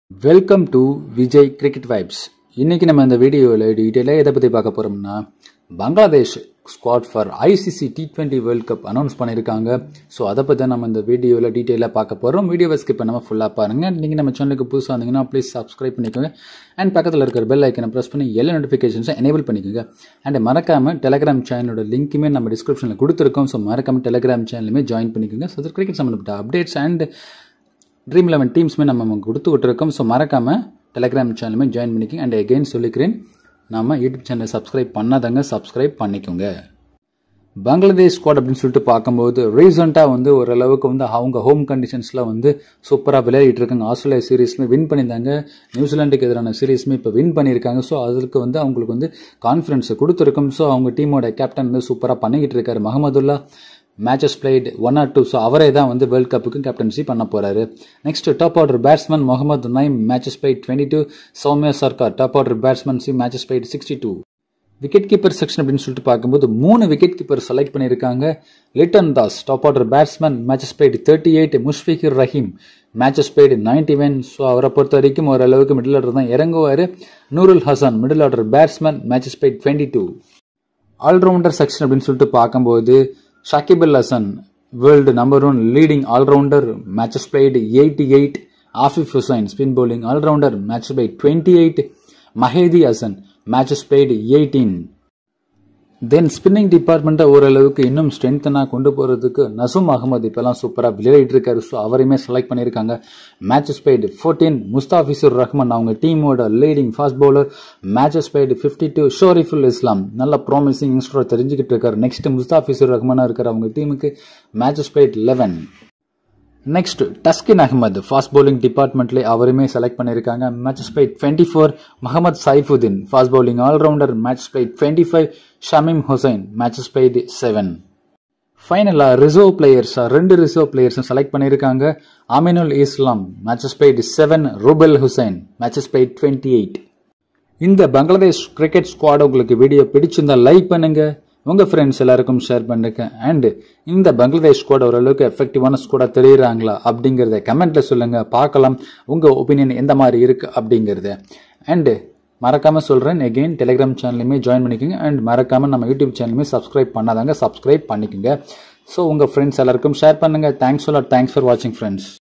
welcome to Vijay cricket vibes இன்னைக்கு நம்ம இந்த வீடியோவில் டீட்டெயிலாக எதை பற்றி பார்க்க போகிறோம்னா Bangladesh squad for ICC T twenty world cup announce பண்ணியிருக்காங்க ஸோ அதை பற்றி நம்ம இந்த வீடியோவில் டீட்டெயிலாக பார்க்க போகிறோம் வீடியோவை ஸ்கிப் பண்ணாமல் ஃபுல்லாக பாருங்கள் நீங்கள் நம்ம சேனலுக்கு புதுசாக வந்தீங்கன்னா ப்ளீஸ் சப்ஸ்கிரைப் பண்ணிக்கோங்க அண்ட் பக்கத்தில் இருக்கிற பெல் ஐக்கனை ப்ரெஸ் பண்ணி எல்லா நோட்டிஃபிகேஷன்ஸை எனேபிள் பண்ணிக்கோங்க அண்ட் மறக்காமல் டெலிகிராம் சேனலோட லிங்க்குமே நம்ம டிஸ்கிரிப்ஷனில் கொடுத்துருக்கோம் ஸோ மறக்காமல் டெலிகிராம் சேனலுமே ஜாயின் பண்ணிக்கோங்க ஸோ கிரிக்கெட் சம்மந்தப்பட்ட அப்டேட்ஸ் அண்ட் ட்ரீம் லெவன் டீம்ஸுமே நம்ம நமக்கு கொடுத்து விட்டுருக்கோம் ஸோ மறக்காமல் டெலிகிராம் சேனலுமே ஜாயின் பண்ணிக்கோங்க அண்ட் எகெயின் சொல்லிக்கிறேன் நாம யூடியூப் சேனலை சப்ஸ்கிரைப் பண்ணாதங்க சப்ஸ்கிரைப் பண்ணிக்கோங்க பங்களாதேஷ் ஸ்குவாட் அப்படின்னு சொல்லிட்டு பார்க்கும்போது ரீசெண்டாக வந்து ஓரளவுக்கு வந்து அவங்க ஹோம் கண்டிஷன்ஸில் வந்து சூப்பராக விளையாடிட்டு இருக்காங்க ஆஸ்திரேலியா சீரீஸ்மே வின் பண்ணியிருந்தாங்க நியூசிலாண்டுக்கு எதிரான சீரீஸ்மே இப்போ வின் பண்ணியிருக்காங்க ஸோ அதுக்கு வந்து அவங்களுக்கு வந்து கான்ஃபிடன்ஸை கொடுத்துருக்கும் ஸோ அவங்க டீமோட கேப்டன் வந்து சூப்பராக பண்ணிக்கிட்டு இருக்காரு Mahmudullah matches played one or two so அவரே தான் வந்து வேர்ல்ட் கப்புக்கு கேப்டன்சி பண்ண போறாரு next top order batsman Mohammad Naim matches played twenty two Soumya Sarkar top order batsman சி matches played sixty two wicket keeper section அப்படின்னு சொல்லிட்டு பார்க்கும்போது மூணு விக்கெட் கீப்பர் செலக்ட் பண்ணியிருக்காங்க Liton Das top order batsman matches played thirty eight Mushfiqur Rahim matches played ninety one so அவரை பொறுத்த வரைக்கும் ஓரளவுக்கு மிடில் ஆர்டர் தான் இறங்குவார் Nurul Hasan middle order batsman matches played twenty two allrounder section அப்படின்னு சொல்லிட்டு பார்க்கும்போது Shakib Al Hasan world number one leading allrounder matches played eighty eight Afif Hossain spin bowling allrounder match played twenty eight Mahedi Hasan matches played eighteen then spinning டிபார்ட்மெண்ட்டை ஓரளவுக்கு இன்னும் ஸ்ட்ரென்த்தனாக கொண்டு போகிறதுக்கு நசூம் அகமது இப்போலாம் சூப்பராக விளையாடிட்டு இருக்காரு ஸோ அவரையுமே செலக்ட் பண்ணியிருக்காங்க matches played fourteen Mustafizur Rahman அவங்க டீமோட leading fast bowler matches played fifty two Shoriful Islam நல்ல ப்ராமிசிங் யங்ஸ்டர் தெரிஞ்சுக்கிட்டு இருக்காரு நெக்ஸ்ட் முஸ்தாஃபிசுர் ரஹ்மானாக இருக்கார் அவங்க டீமுக்கு matches played eleven next Taskin Ahmed fast bowling டிபார்ட்மெண்ட்லேயே அவருமே செலக்ட் பண்ணியிருக்காங்க matches played twenty four Mohammad Saifuddin fast bowling allrounder match played twenty five Shamim Hossain matches played seven ஃபைனலாக ரிசர்வ் பிளேயர்ஸாக ரெண்டு ரிசர்வ் பிளேயர்ஸும் செலக்ட் பண்ணியிருக்காங்க Aminul Islam matches played seven Rubel Hossain matches played twenty eight இந்த Bangladesh cricket squad உங்களுக்கு வீடியோ பிடிச்சிருந்தா லைக் பண்ணுங்க உங்க ஃப்ரெண்ட்ஸ் எல்லாருக்கும் ஷேர் பண்ணுங்க அண்ட் இந்த பங்களாதேஷ் ஸ்குவாட் ஓரளவுக்கு எஃபெக்டிவான ஸ்குவாடா தெரியுறாங்களா அப்படிங்கிறத கமெண்ட்ல சொல்லுங்க பார்க்கலாம் உங்க ஒப்பீனியன் எந்த மாதிரி இருக்கு அப்படிங்கிறத அண்ட் மறக்காம சொல்றேன் எகெயின் டெலிகிராம் சேனலுமே ஜாயின் பண்ணிக்கோங்க அண்ட் மறக்காம நம்ம யூடியூப் சேனலுமே சப்ஸ்கிரைப் பண்ணாதாங்க சப்ஸ்கிரைப் பண்ணிக்கோங்க ஸோ உங்க ஃப்ரெண்ட்ஸ் எல்லாருக்கும் ஷேர் பண்ணுங்க தேங்க்ஸ் ஃபார் தேங்க்ஸ் ஃபார் வாட்சிங் ஃப்ரெண்ட்ஸ்